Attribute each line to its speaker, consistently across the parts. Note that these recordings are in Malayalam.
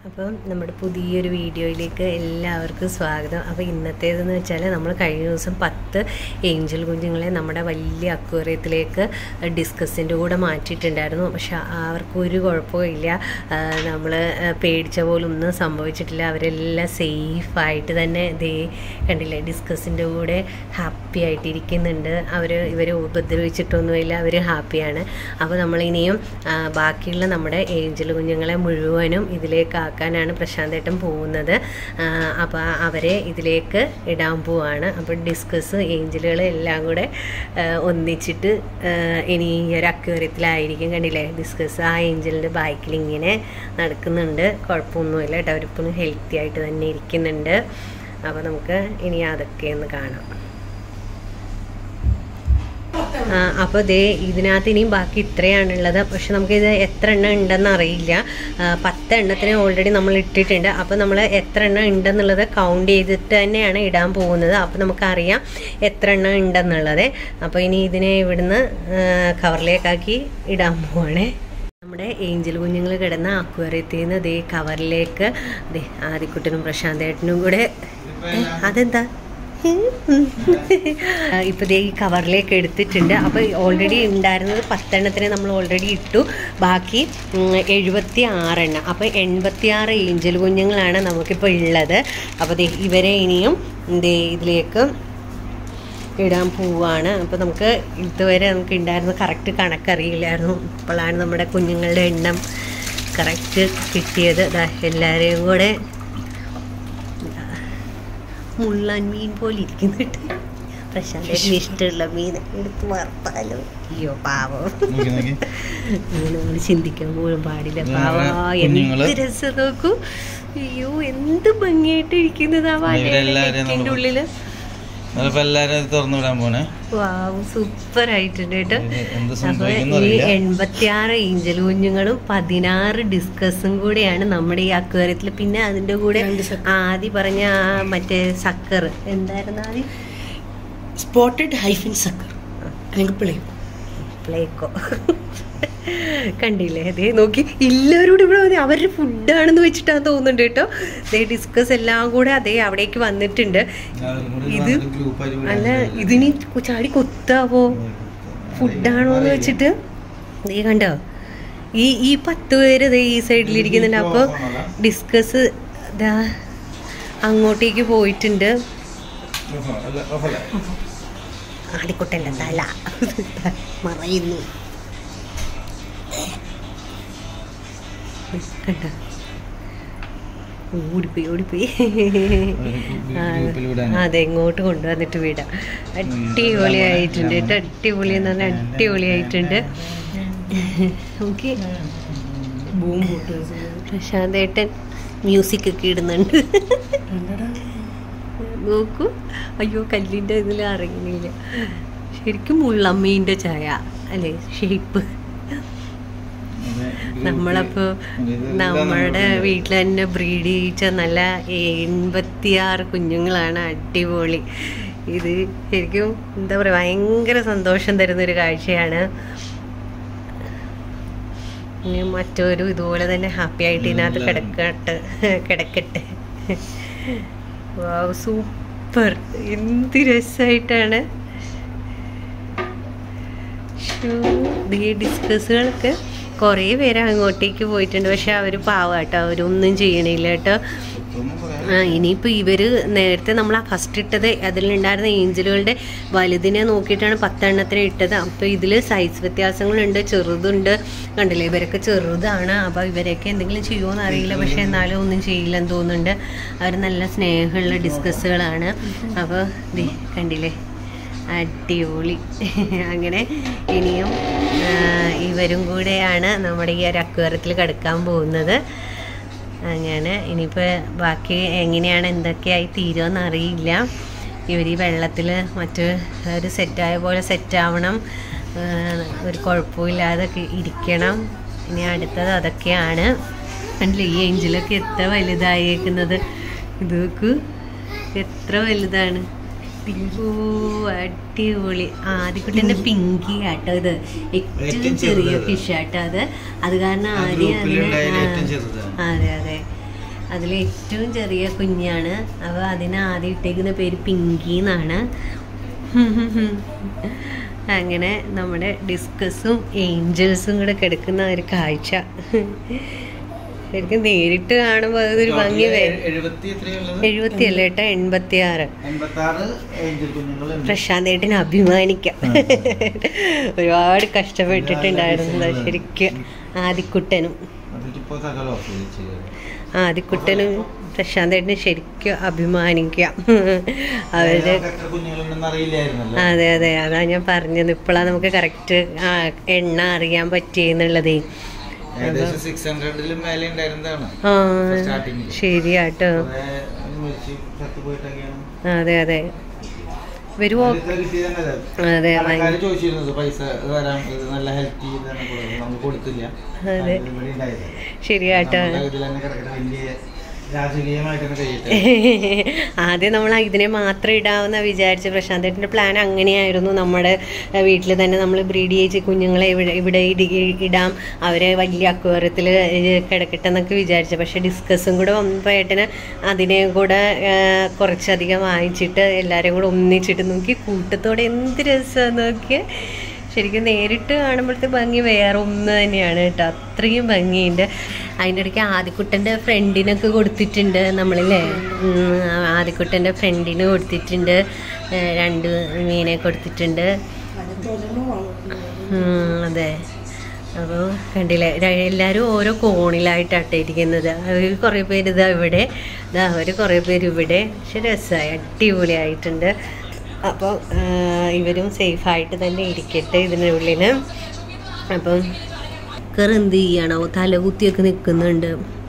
Speaker 1: അപ്പം നമ്മുടെ പുതിയൊരു വീഡിയോയിലേക്ക് എല്ലാവർക്കും സ്വാഗതം അപ്പോൾ ഇന്നത്തേതെന്ന് വെച്ചാൽ നമ്മൾ കഴിഞ്ഞ ദിവസം പത്ത് ഏഞ്ചൽ കുഞ്ഞുങ്ങളെ നമ്മുടെ വലിയ അക്വേറിയത്തിലേക്ക് ഡിസ്കസിൻ്റെ കൂടെ മാറ്റിയിട്ടുണ്ടായിരുന്നു പക്ഷെ അവർക്ക് ഒരു കുഴപ്പമില്ല നമ്മൾ പേടിച്ച പോലും ഒന്നും സംഭവിച്ചിട്ടില്ല അവരെല്ലാം സേഫായിട്ട് തന്നെ ദേ കണ്ടില്ലേ ഡിസ്കസിൻ്റെ കൂടെ ഹാപ്പി ആയിട്ടിരിക്കുന്നുണ്ട് അവർ ഇവർ ഉപദ്രവിച്ചിട്ടൊന്നുമില്ല അവർ ഹാപ്പിയാണ് അപ്പോൾ നമ്മളിനിയും ആ, ബാക്കിയുള്ള നമ്മുടെ ഏഞ്ചൽ കുഞ്ഞുങ്ങളെ മുഴുവനും ഇതിലേക്ക് ആക്കാനാണ് പ്രശാന്തേട്ടൻ പോകുന്നത് അപ്പോൾ അവരെ ഇതിലേക്ക് ഇടാൻ പോവാണ് അപ്പോൾ ഡിസ്കസ് ഏഞ്ചലുകൾ എല്ലാം കൂടെ ആ, ഒന്നിച്ചിട്ട് ആ, ഇനി ഈ ഒരു അക്വേറിയത്തിലായിരിക്കും കണ്ടില്ലേ ഡിസ്കസ് ആ ഏഞ്ചലിൻ്റെ ബാക്കിൽ ഇങ്ങനെ നടക്കുന്നുണ്ട് കുഴപ്പമൊന്നുമില്ല കേട്ടോ അവരിപ്പോഴും ഹെൽത്തി ആയിട്ട് തന്നെ ഇരിക്കുന്നുണ്ട് അപ്പോൾ നമുക്ക് ഇനി അതൊക്കെ ഒന്ന് കാണാം ആ, അപ്പോൾ ദേ ഇതിനകത്ത് ഇനിയും ബാക്കി ഇത്രയാണുള്ളത് പക്ഷെ നമുക്കിത് എത്ര എണ്ണം ഉണ്ടെന്ന് അറിയില്ല ആ, പത്ത് എണ്ണത്തിന് ഓൾറെഡി നമ്മൾ ഇട്ടിട്ടുണ്ട് അപ്പോൾ നമ്മൾ എത്ര എണ്ണം ഉണ്ടെന്നുള്ളത് കൗണ്ട് ചെയ്തിട്ട് തന്നെയാണ് ഇടാൻ പോകുന്നത് അപ്പോൾ നമുക്കറിയാം എത്ര എണ്ണം ഉണ്ടെന്നുള്ളത് അപ്പോൾ ഇനി ഇതിനെ ഇവിടുന്ന് ആ, കവറിലേക്കാക്കി ഇടാൻ പോവാണേ നമ്മുടെ ഏഞ്ചൽ കുഞ്ഞുങ്ങൾ കിടന്ന അക്വേറിയത്തിൽ നിന്ന് ദേ കവറിലേക്ക് ദേ ആദിക്കുട്ടനും പ്രശാന്തേട്ടനും കൂടെ ഏ, അതെന്താ ഇപ്പോൾ ദേ ഈ കവറിലേക്ക് എടുത്തിട്ടുണ്ട് അപ്പോൾ ഓൾറെഡി ഉണ്ടായിരുന്നത് പത്തെണ്ണത്തിന് നമ്മൾ ഓൾറെഡി ഇട്ടു ബാക്കി എഴുപത്തി ആറെണ്ണം അപ്പോൾ എൺപത്തി ആറ് ഏഞ്ചൽ കുഞ്ഞുങ്ങളാണ് നമുക്കിപ്പോൾ ഉള്ളത് അപ്പോൾ ദേ ഇവരെ ഇനിയും ദേ ഇതിലേക്ക് ഇടാൻ പോവാണ് അപ്പോൾ നമുക്ക് ഇതുവരെ നമുക്ക് ഉണ്ടായിരുന്ന കറക്റ്റ് കണക്കറിയില്ലായിരുന്നു ഇപ്പോഴാണ് നമ്മുടെ കുഞ്ഞുങ്ങളുടെ എണ്ണം കറക്റ്റ് കിട്ടിയത് ദാ എല്ലാവരെയും കൂടെ മുള്ളൻ മീൻ പോലെ ഇരിക്കുന്നുണ്ട് പ്രശാന്തേട്ടന് ഇഷ്ടമുള്ള മീൻ എടുത്ത് വറുത്താലോ അയ്യോ പാവം
Speaker 2: നോക്കി നോക്കി
Speaker 1: അങ്ങനെ നമ്മൾ ചിന്തിക്കാൻ പോലും പാടില്ല
Speaker 2: ഇതാ
Speaker 1: പാവാ
Speaker 2: കുഞ്ഞുങ്ങള്.
Speaker 1: എന്ത് രസം നോക്കൂ അയ്യോ എന്ത് ഭംഗിയായിട്ട് ഇരിക്കുന്നത് ആ
Speaker 2: ഇവരെല്ലാവരെയും
Speaker 1: വലയുടെ
Speaker 2: നമ്മള്
Speaker 1: ഉള്ളില്
Speaker 2: അതിപ്പോ എല്ലാരും അത് തുറന്നു വിടാൻ പോണേ
Speaker 1: വാവ് സൂപ്പർ ആയിട്ടുണ്ട് കേട്ടോ
Speaker 2: ഇത് എന്ത്
Speaker 1: അപ്പൊ
Speaker 2: സംഭവിക്കുന്നു
Speaker 1: ഈ
Speaker 2: അറിയില്ല
Speaker 1: എൺപത്തിയാറ് ഏഞ്ചൽ കുഞ്ഞുങ്ങളും പതിനാറ് ഡിസ്കസും കൂടെയാണ് നമ്മുടെ ഈ അക്വേറിയത്തിൽ പിന്നെ അതിന്റെ കൂടെ ആദ്യം പറഞ്ഞ ആ മറ്റേ സക്കർ എന്തായിരുന്നു ആദ്യം
Speaker 3: സ്പോട്ടഡ് ഹൈഫിൻ സക്കർ അല്ലെങ്കിൽ പിളയും
Speaker 1: പ്ലേക്കോ കണ്ടില്ലേ അതേ നോക്കി എല്ലാവരും കൂടി ഇവിടെ വന്ന് അവരുടെ ഫുഡാണെന്ന് വെച്ചിട്ടാണ് തോന്നുന്നുണ്ട് കേട്ടോ ദേ ഡിസ്കസ് എല്ലാം കൂടെ അതേ അവിടേക്ക് വന്നിട്ടുണ്ട് ഇത് അല്ല ഇതിനി ചാടി കൊത്താവോ ഫുഡാണോ എന്ന് വെച്ചിട്ട് നീ കണ്ടോ ഈ ഈ പത്ത് പേര് ദേ ഈ സൈഡിലിരിക്കുന്നുണ്ട് അപ്പോൾ ഡിസ്കസ് ദാ അങ്ങോട്ടേക്ക് പോയിട്ടുണ്ട് ആടിക്കുട്ടല്ല തല മറയുന്നു കണ്ടോ ഓടിപ്പോയി ഓടിപ്പോയി ആ, അതെ ഇങ്ങോട്ട് കൊണ്ടുവന്നിട്ട് വിടാം അടിപൊളിയായിട്ടുണ്ട് കേട്ടോ അടിപൊളി എന്ന് പറഞ്ഞാൽ അടിപൊളിയായിട്ടുണ്ട് നമുക്ക്
Speaker 3: ബൂം പൊട്ട്
Speaker 1: പ്രശാന്തേട്ടൻ മ്യൂസിക് ഒക്കെ ഇടുന്നുണ്ട് നോക്കൂ അയ്യോ കല്ലിൻ്റെ ഇതിൽ അറിയുന്നില്ല ശരിക്കും മുള്ളമ്മീൻ്റെ ചായ അല്ലേ ഷേപ്പ് നമ്മളപ്പോൾ നമ്മളുടെ വീട്ടിൽ തന്നെ ബ്രീഡ് ചെയ്യിച്ച നല്ല എൺപത്തിയാറ് കുഞ്ഞുങ്ങളാണ് അടിപൊളി ഇത് ശരിക്കും എന്താ പറയുക ഭയങ്കര സന്തോഷം തരുന്നൊരു കാഴ്ചയാണ് ഇനി മറ്റൊരു ഇതുപോലെ തന്നെ ഹാപ്പി ആയിട്ട് ഇതിനകത്ത് കിടക്കട്ടെ കിടക്കട്ടെ വാവ് സൂപ്പർ എന്ത് രസമായിട്ടാണ് ഈ ഡിസ്കസുകളൊക്കെ കുറേ പേര് അങ്ങോട്ടേക്ക് പോയിട്ടുണ്ട് പക്ഷെ അവർ പാവാട്ടോ അവരൊന്നും ചെയ്യണില്ല കേട്ടോ ആ ഇനിയിപ്പോൾ ഇവർ നേരത്തെ നമ്മൾ ആ ഫസ്റ്റ് ഇട്ടത് അതിലുണ്ടായിരുന്ന ഏഞ്ചലുകളുടെ വലുതിനെ നോക്കിയിട്ടാണ് പത്തെണ്ണത്തിന് ഇട്ടത് അപ്പോൾ ഇതിൽ സൈസ് വ്യത്യാസങ്ങളുണ്ട് ചെറുതുണ്ട് കണ്ടില്ലേ ഇവരൊക്കെ ചെറുതാണ് അപ്പോൾ ഇവരൊക്കെ എന്തെങ്കിലും ചെയ്യുമോ എന്ന് അറിയില്ല പക്ഷേ എന്നാലും ഒന്നും ചെയ്യില്ലെന്ന് തോന്നുന്നുണ്ട് അവർ നല്ല സ്നേഹമുള്ള ഡിസ്കസുകളാണ് അപ്പോൾ ദേ കണ്ടില്ലേ അടിപൊളി അങ്ങനെ ഇനിയും ആ, ഇവരും കൂടെയാണ് നമ്മുടെ ഈ ഒരു അക്വേറിയത്തിൽ കിടക്കാൻ പോകുന്നത് അങ്ങനെ ഇനിയിപ്പോൾ ബാക്കി എങ്ങനെയാണ് എന്തൊക്കെയായി തീരുമെന്ന് അറിയില്ല ഇവർ ഈ വെള്ളത്തിൽ മറ്റ് ഒരു സെറ്റായ പോലെ സെറ്റാവണം ഒരു കുഴപ്പമില്ലാതെ ഒക്കെ ഇരിക്കണം ഇനി അടുത്തത് അതൊക്കെയാണ് കണ്ടില്ലേ ഈ ഏഞ്ചലൊക്കെ എത്ര വലുതായേക്കുന്നത് ഇത് നോക്കൂ എത്ര വലുതാണ് ഓ അടിപൊളി ആദ്യക്കുട്ടൻ്റെ പിങ്കി ആട്ടോ ഇത് ഏറ്റവും
Speaker 2: ഏറ്റവും
Speaker 1: ചെറിയ
Speaker 2: ചെറുത്.
Speaker 1: ഫിഷ് ആട്ടോ അത് അത് കാരണം
Speaker 2: ആ
Speaker 1: ആദ്യം
Speaker 2: ഗ്രൂപ്പിലുണ്ടായതിൽ
Speaker 1: അതിനെ
Speaker 2: ഏറ്റവും
Speaker 1: ആ,
Speaker 2: ചെറുതാണ്.
Speaker 1: അതെ അതെ അതിൽ ഏറ്റവും ചെറിയ കുഞ്ഞാണ് അപ്പോൾ അതിന് ആദ്യം ഇട്ടേക്കുന്ന പേര് പിങ്കി എന്നാണ് അങ്ങനെ നമ്മുടെ ഡിസ്കസും ഏഞ്ചൽസും കൂടെ കിടക്കുന്ന ഒരു കാഴ്ച ശരിക്കും നേരിട്ട് കാണുമ്പോൾ അതൊരു ഭംഗി വരും
Speaker 2: എഴുപത്തി എത്രയുള്ളത്
Speaker 1: എഴുപത്തി അല്ല കേട്ടോ എൺപത്തി ആറ്
Speaker 2: എൺപത്തി ആറ് ഏഞ്ചൽ കുഞ്ഞുങ്ങളുണ്ട്
Speaker 1: പ്രശാന്ത് ഏട്ടന് അഭിമാനിക്കാം ഒരുപാട് കഷ്ടപ്പെട്ടിട്ടുണ്ടായിരുന്നു ശരിക്കും ആദിക്കുട്ടനും
Speaker 2: അതിലിപ്പോ സകല ഓഫ്
Speaker 1: ആദിക്കുട്ടനും പ്രശാന്ത് ഏട്ടന് ശരിക്കും അഭിമാനിക്കാം അവരുടെ
Speaker 2: എത്ര കുഞ്ഞുങ്ങളുണ്ടെന്ന് അറിയില്ലായിരുന്നല്ലോ
Speaker 1: അതെ അതെ അതാ ഞാൻ പറഞ്ഞത് ഇപ്പോഴാണ് നമുക്ക് കറക്റ്റ് എണ്ണ അറിയാൻ പറ്റിയെന്നുള്ളതേ
Speaker 2: ഏകദേശം സിക്സ് ഹൺഡ്രഡിലും മേലെ ഉണ്ടായിരുന്നതാണ്
Speaker 1: ആ
Speaker 2: സ്റ്റാർട്ടിങ്ങിൽ
Speaker 1: ശരിയാട്ടോ
Speaker 2: മരിച്ച് ചത്തു പോയിട്ടൊക്കെയാണ്
Speaker 1: അതെ അതെ ഇവര് ഓ-
Speaker 2: ഇത് കിട്ടിയതന്നെ അത്.
Speaker 1: അതെ
Speaker 2: കടക്കാര് ചോദിച്ചിരുന്നത് പൈസ തരാം ഇത് നല്ല ഹെൽത്തി ഇതാണ് കൊടുക്കുന്നത് നമുക്ക് കൊടുത്തില്ല
Speaker 1: അതെ.
Speaker 2: അത് ഇവിടെ ഉണ്ടായത്
Speaker 1: ശരിയാട്ടോ
Speaker 2: നമ്മുടെ ഇതിൽ തന്നെ കിടക്കുന്ന വലിയ രാജകീയമായിട്ട് തന്നെ കഴിയട്ടെ
Speaker 1: ആദ്യം നമ്മൾ ഇതിനെ മാത്രം ഇടാമെന്ന് വിചാരിച്ച പ്രശാന്തേട്ടൻ്റെ പ്ലാൻ അങ്ങനെയായിരുന്നു നമ്മുടെ വീട്ടിൽ തന്നെ നമ്മൾ ബ്രീഡ് ചെയ്ത് കുഞ്ഞുങ്ങളെ ഇവിടെ ഇവിടെ ഇടി- ഇടാം അവരെ വലിയ അക്വേറിയത്തിൽ കിടക്കട്ടെ എന്നൊക്കെ വിചാരിച്ചു പക്ഷെ ഡിസ്കസും കൂടെ വന്നപ്പോൾ ഏട്ടന് അതിനെ കൂടെ ആ, കുറച്ചധികം വാങ്ങിച്ചിട്ട് എല്ലാവരെയും കൂടെ ഒന്നിച്ചിട്ട് നോക്കി കൂട്ടത്തോടെ എന്ത് രസമാണ് നോക്കിയേ ശരിക്കും നേരിട്ട് കാണുമ്പോഴത്തെ ഭംഗി വേറെ ഒന്ന് തന്നെയാണ് കേട്ടോ അത്രയും ഭംഗിയുണ്ട് അതിൻ്റെ ഇടയ്ക്ക് ആദിക്കുട്ടൻ്റെ ഫ്രണ്ടിനൊക്കെ കൊടുത്തിട്ടുണ്ട് നമ്മളില്ലേ ഉം, ആദിക്കുട്ടൻ്റെ ഫ്രണ്ടിന് കൊടുത്തിട്ടുണ്ട് ഏ, രണ്ട് മീനെ കൊടുത്തിട്ടുണ്ട് ഉം, അതെ അപ്പോൾ കണ്ടില്ലേ ര- എല്ലാവരും ഓരോ കോണിലായിട്ടാണ് ഇരിക്കുന്നത് അവർ കുറേ പേര് ഇതാ ഇവിടെ ഇതാ അവർ കുറേ പേര് ഇവിടെ പക്ഷെ രസമായി അടിപൊളിയായിട്ടുണ്ട് അപ്പോൾ ഇവരും സേഫായിട്ട് തന്നെ ഇരിക്കട്ടെ ഇതിനുള്ളിൽ അപ്പം കർ എന്ത് ചെയ്യണോ തലകുത്തിയൊക്കെ നിൽക്കുന്നുണ്ട്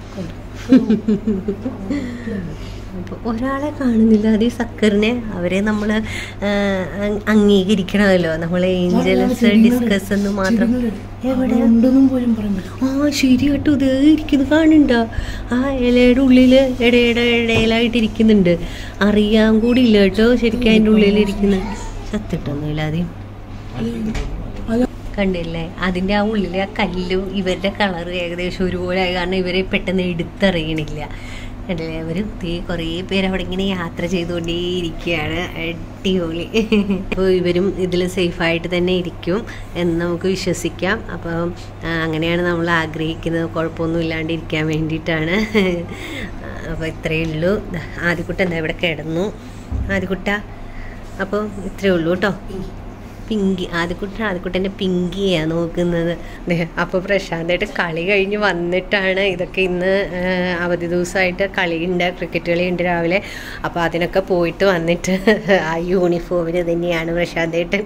Speaker 1: അപ്പോൾ ഒരാളെ കാണുന്നില്ല അത് ഈ സക്കറിനെ അവരെ നമ്മൾ അംഗീകരിക്കണമല്ലോ നമ്മൾ ഏഞ്ചൽസ് ഡിസ്കസ് എന്ന് മാത്രം എവിടെ
Speaker 3: ഉണ്ടെന്നും പോലും പറയാൻ പറ്റില്ല
Speaker 1: ആ ശരി കേട്ടോ ഇത് ഇരിക്കുന്നു കാണുന്നുണ്ട ആ ഇലയുടെ ഉള്ളിൽ ഇടയുടെ ഇടയിലായിട്ട് ഇരിക്കുന്നുണ്ട് അറിയാൻ കൂടി ഇല്ല കേട്ടോ ശരിക്കും അതിൻ്റെ ഉള്ളിൽ ഇരിക്കുന്നത് സത്തിട്ടൊന്നുമില്ല ആദ്യം കണ്ടില്ലേ അതിൻ്റെ ആ ഉള്ളിലെ ആ കല്ലും ഇവരുടെ കളർ ഏകദേശം ഒരുപോലെ ആയ കാരണം ഇവരെ പെട്ടെന്ന് എടുത്തറിയണില്ല കണ്ടില്ലേ അവർ തീ കുറേ പേര് അവിടെ ഇങ്ങനെ യാത്ര ചെയ്തുകൊണ്ടേയിരിക്കുകയാണ് അടിപൊളി അപ്പോൾ ഇവരും ഇതിൽ സേഫായിട്ട് തന്നെ ഇരിക്കും എന്ന് നമുക്ക് വിശ്വസിക്കാം അപ്പം ആ, അങ്ങനെയാണ് നമ്മൾ ആഗ്രഹിക്കുന്നത് കുഴപ്പമൊന്നും ഇല്ലാണ്ട് ഇരിക്കാൻ വേണ്ടിയിട്ടാണ് അപ്പോൾ ഇത്രയേ ഉള്ളൂ ദാ, ആദ്യക്കുട്ട എന്താ ഇവിടെ കിടന്നു ആദ്യക്കുട്ട അപ്പോൾ ഇത്രയേ ഉള്ളൂ കേട്ടോ പിങ്കി ആദ്യക്കുട്ടൻ ആദ്യക്കുട്ടൻ്റെ പിങ്കിയാ നോക്കുന്നത് ദേ, അപ്പോൾ പ്രശാന്തായിട്ട് കളി കഴിഞ്ഞ് വന്നിട്ടാണ് ഇതൊക്കെ ഇന്ന് ആ, അവധി ദിവസമായിട്ട് കളിയുണ്ട് ക്രിക്കറ്റ് കളിയുണ്ട് രാവിലെ അപ്പോൾ അതിനൊക്കെ പോയിട്ട് വന്നിട്ട് ആ യൂണിഫോമിന് തന്നെയാണ് പ്രശാന്തേട്ടൻ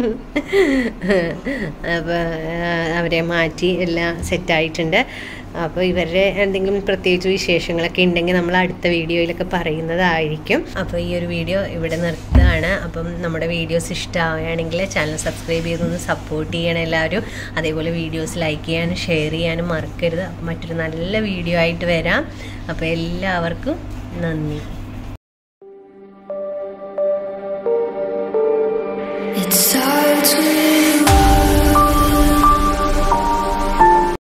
Speaker 1: അപ്പോൾ അവരെ മാറ്റി എല്ലാം സെറ്റായിട്ടുണ്ട് അപ്പോൾ ഇവരുടെ എന്തെങ്കിലും പ്രത്യേകിച്ച് വിശേഷങ്ങളൊക്കെ ഉണ്ടെങ്കിൽ നമ്മൾ അടുത്ത വീഡിയോയിലൊക്കെ പറയുന്നതായിരിക്കും അപ്പോൾ ഈ ഒരു വീഡിയോ ഇവിടെ നിർത്തുകയാണ് അപ്പം നമ്മുടെ വീഡിയോസ് ഇഷ്ടമാവുകയാണെങ്കിൽ ചാനൽ സബ്സ്ക്രൈബ് ചെയ്തൊന്ന് സപ്പോർട്ട് ചെയ്യണം എല്ലാവരും അതേപോലെ വീഡിയോസ് ലൈക്ക് ചെയ്യാനും ഷെയർ ചെയ്യാനും മറക്കരുത് അപ്പോൾ മറ്റൊരു നല്ല വീഡിയോ ആയിട്ട് വരാം അപ്പോൾ എല്ലാവർക്കും നന്ദി